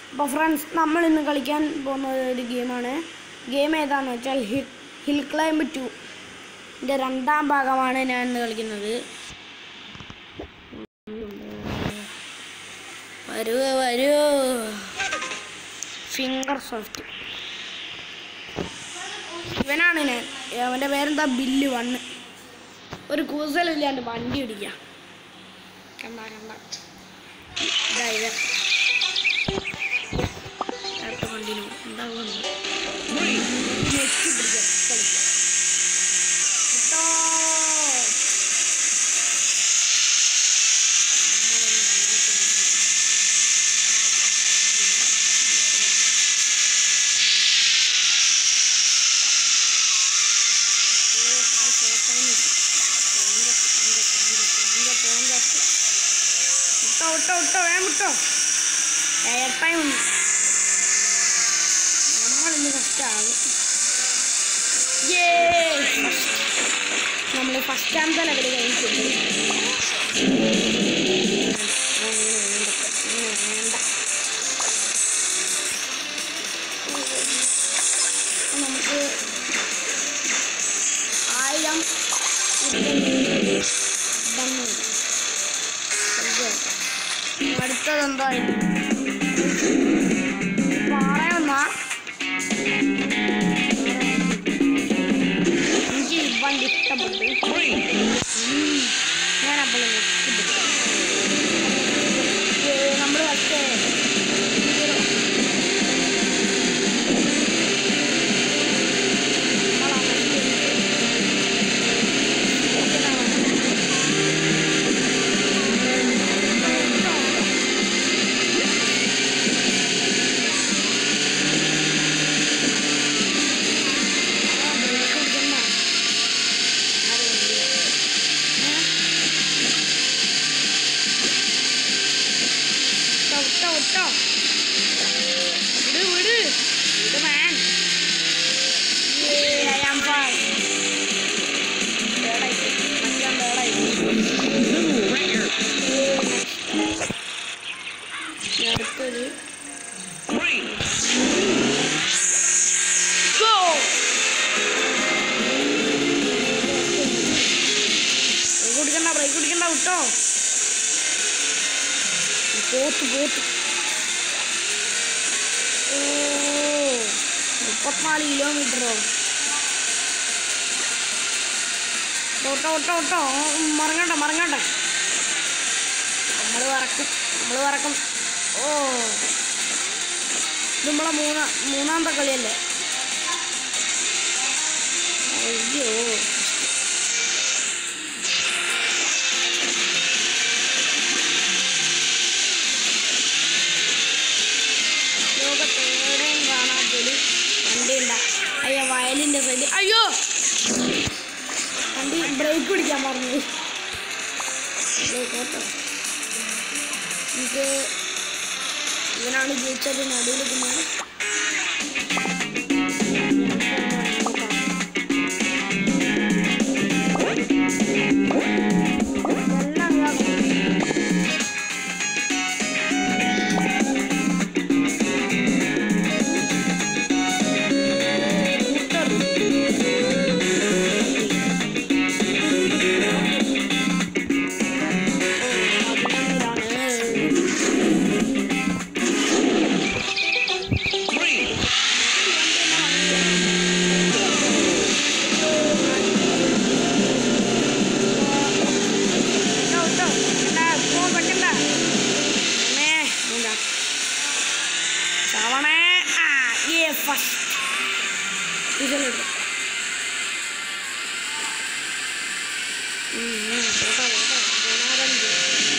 അപ്പോൾ ഫ്രണ്ട്സ് നമ്മൾ ഇന്ന് കളിക്കാൻ പോകുന്ന ഒരു ഗെയിമാണ് ഗെയിം ഏതാണെന്ന് വെച്ചാൽ ഹിൽ ഹിൽ ക്ലൈംബ് ടു ഇതിൻ്റെ രണ്ടാം ഭാഗമാണ് ഞാൻ ഇന്ന് കളിക്കുന്നത് വരൂ വരൂ ഫിംഗർ സോഫ്റ്റ് ഇവനാണ് ഞാൻ അവൻ്റെ പേരെന്താ ബില്ല് വണ്ണ് ഒരു കൂസലില്ലാണ്ട് വണ്ടി ഓടിക്കുക കണ്ട കണ്ട ഇതാ ഇവൻ അടുത്ത കണ്ടിന്യൂ എന്താ നെറ്റ് പിടിക്കാം കളിക്കാം കേട്ടോ. വിട്ടോ വിട്ടോ വിട്ടോ വേഗം വിട്ടോ എയർ ടൈം നമ്മളിന്ന് ഫസ്റ്റ് ആകും നമ്മൾ ഫസ്റ്റാമത്തെ ലെവൽ കഴിഞ്ഞിട്ടുണ്ട് അങ്ങനെ വേണ്ട അങ്ങനെ വേണ്ട അപ്പൊ നമുക്ക് ആയിരം അടുത്തത് എന്തായാലും പറയാമെന്നാ എനിക്ക് ഈ വണ്ടി ഇഷ്ടപ്പെട്ടു ഞാൻ അപ്പോൾ നമ്മൾ പക്ഷേ വിട്ടോ വിട്ടോ വിട് വിട് വിട് മാൻ ഐ ആം ഫൈൻ ബേഡായി മച്ചാൻ ബേഡായി അടുത്തൊരു ഗോ ബ്രേക്ക് കുടിക്കണ്ട ബ്രേക്ക് കുടിക്കണ്ട വിട്ടോ പോത്ത് പോത്ത് ഓ മുപ്പത്തിനാല് കിലോമീറ്ററോ ഓട്ടോ ഓട്ടോ ഓട്ടോ മറങ്ങണ്ട മറങ്ങണ്ട നമ്മൾ വറക്കും നമ്മൾ വറക്കും ഓ ഇത് നമ്മളെ മൂന്നാ മൂന്നാമത്തെ കളിയല്ലേ അയ്യോ ലോകത്തെവിടെയും കാണാത്തൊരു വണ്ടി ഉണ്ടാ അയ്യോ വയലിൻ്റെ സൈഡ് അയ്യോ വണ്ടി ബ്രേക്ക് പിടിക്കാൻ പറഞ്ഞു കേട്ടോ നമുക്ക് ഇവനാണ് ജയിച്ചത് നടുവിൽ പിന്നെ എല്ലാം ഇതാക്കും. ചവണേ ആ ഏ ഫസ്റ്റ് ഇതിലുണ്ട് പോട്ടെ പോട്ടെ ഗുണാരഞ്ച്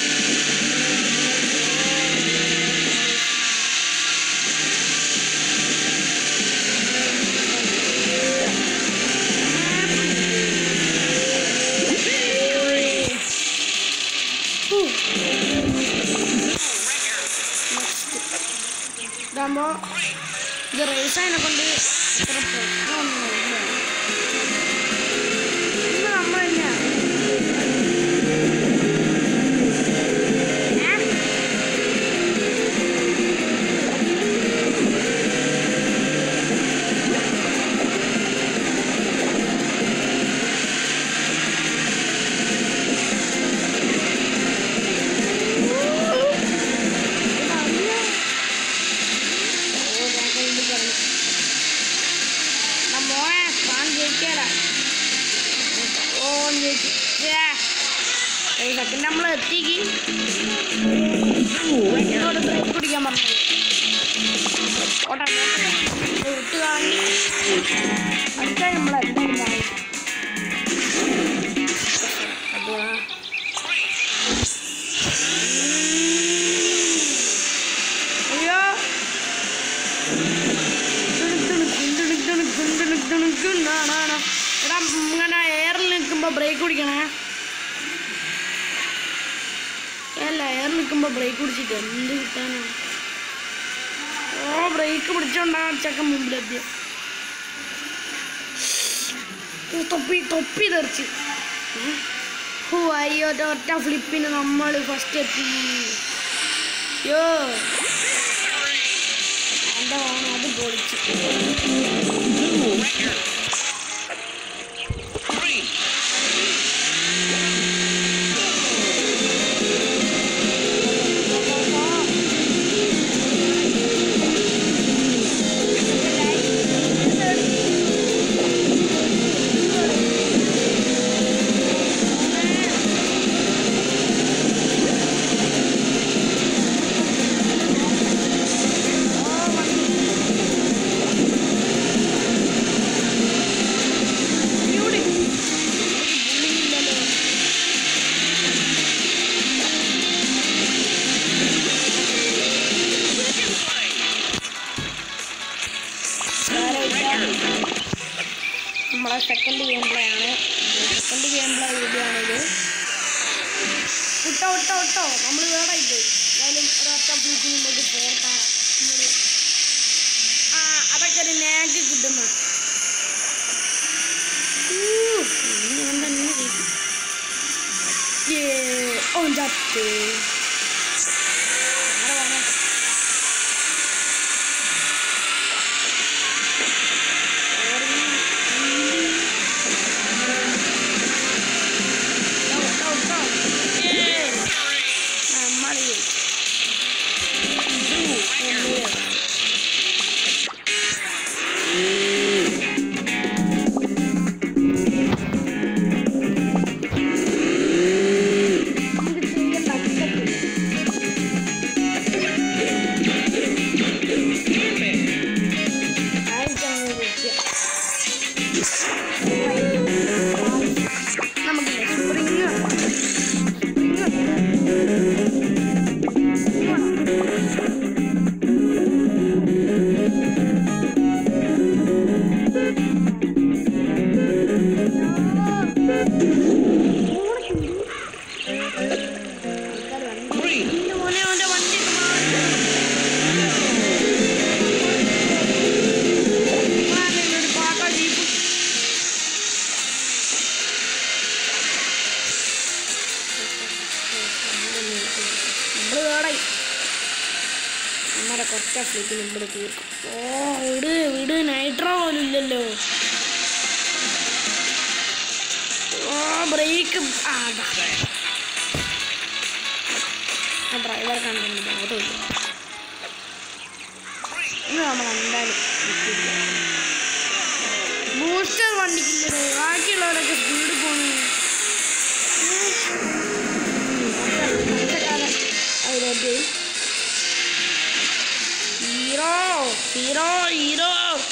ഇതാകുമ്പോൾ ഇത് റേസ് അതിനെ കൊണ്ട് ഇത്ര പ്രശ്നമൊന്നുമില്ല ഇത് നമ്മൾ തന്നെയാണ് ഏ? ഓട്ടാ വിട്ട് കളഞ്ഞു അടുത്ത നമ്മളെന്തായാലും വാങ്ങിക്കും അതാ അയ്യോ എടാ ഇങ്ങനെ എയറിൽ നിൽക്കുമ്പോൾ ബ്രേക്ക് പിടിക്കണേ അല്ല എയർ നിൽക്കുമ്പോൾ ബ്രേക്ക് പിടിച്ചിട്ട് എന്ത് കിട്ടാനാണ് ഓ ബ്രേക്ക് പിടിച്ചോണ്ടാണ് ചക്ക മുമ്പിലെത്തിയ തൊപ്പി തൊപ്പി തെറിച്ച് ഓ അയ്യോ ഒറ്റ ഫ്ലിപ്പിന് നമ്മൾ ഫസ്റ്റ് എത്തി യോ എൻ്റെ ഓണം അത് പൊളിച്ചു New record. Three. നമ്മളെ സെക്കൻഡ് ഗെയിം പ്ലേ ആണ് സെക്കൻഡ് ഗെയിം പ്ലേ വീഡിയോ ആണിത് വിട്ടോ വിട്ടോ വിട്ടോ നമ്മൾ വേടായി പോയി എന്തായാലും ഒരൊറ്റ ഫ്ലിപ്പിൽ നമുക്ക് പോർട്ടാ നമ്മള് ആ അതൊക്കെ ഒരു നാഗ് കിട്ടുന്ന ഞാൻ തന്നെ ചെയ്തു. ഏ, ഓൻ ചത്ത്. ആരെ വേണം? നമുക്കില്ലേ സ്പ്രിങ് Three. മോനെ അവന്റെ വണ്ടി ഒരു പാട്ട ജീപ്പ് നമ്മള് കേടായി നമ്മുടെ കുറച്ച ഫ്ലിപ്പ് നമ്മൾ തീർക്കും ഓ വിട് വിട് നൈട്രോ പോലും ഇല്ലല്ലോ ഓ ബ്രേക്ക് ആ ഡ്രൈവർ കണ്ടിട്ട് ബോധമില്ല ഇന്ന് നമ്മൾ എന്തായാലും ബൂസ്റ്റർ വണ്ടിക്കില്ലേ ബാക്കിയുള്ളവരൊക്കെ സ്പീഡ് പോണു അതിലോട്ട് ഹീറോ ഹീറോ ഹീറോ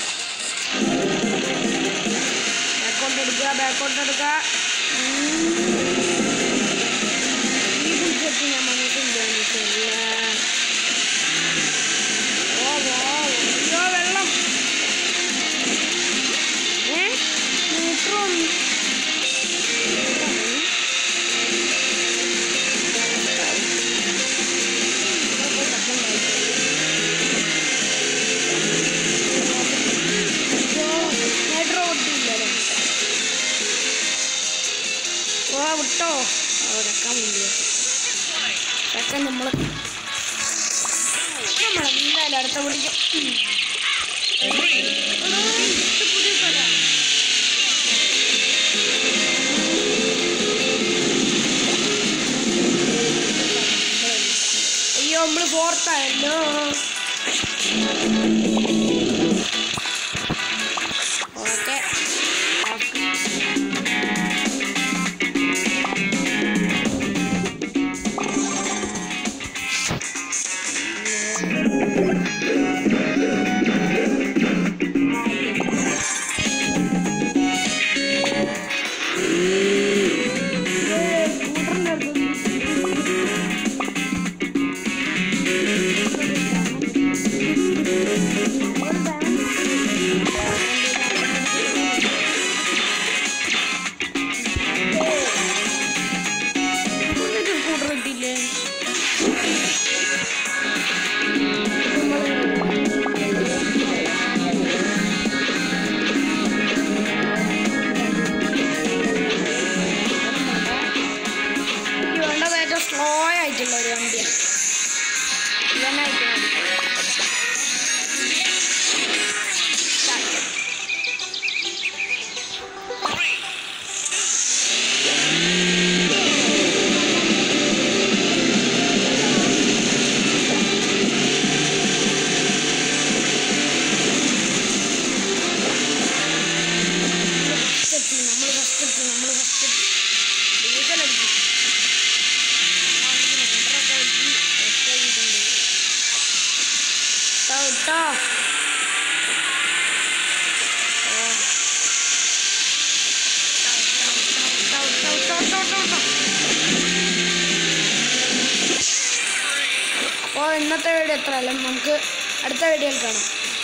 ബാക്കോട്ട് എടുക്കുക ബാക്കോട്ട് എടുക്കുക ഈ ബുദ്ധത്തി ഞാൻ വന്നിട്ടില്ല ഓ വാ അയ്യോ വെള്ളം ഏ മീറ്റർ മീറ്റർ ഒട്ടിയില്ലല്ലോ ഓ വിട്ടോ അവിടെക്കാൻ വേണ്ടിയോ ഒക്കെ നമ്മൾ നമ്മളെന്തായാലും അടുത്ത പിടിക്കും Three. എടോ, ഇത് പുതിയ സ്ഥലാ. അയ്യോ നമ്മള് ഫോർത്തായല്ലോ ഓക്കെ Three. ഫസ്റ്റ് നമ്മൾ ഫസ്റ്റ് നമ്മൾ ഫസ്റ്റ് ഡീസൽ അടിക്കും കേട്ടോ അപ്പോൾ ഇന്നത്തെ വീഡിയോ എത്ര അല്ല നമുക്ക് അടുത്ത വീഡിയോയിൽ കാണാം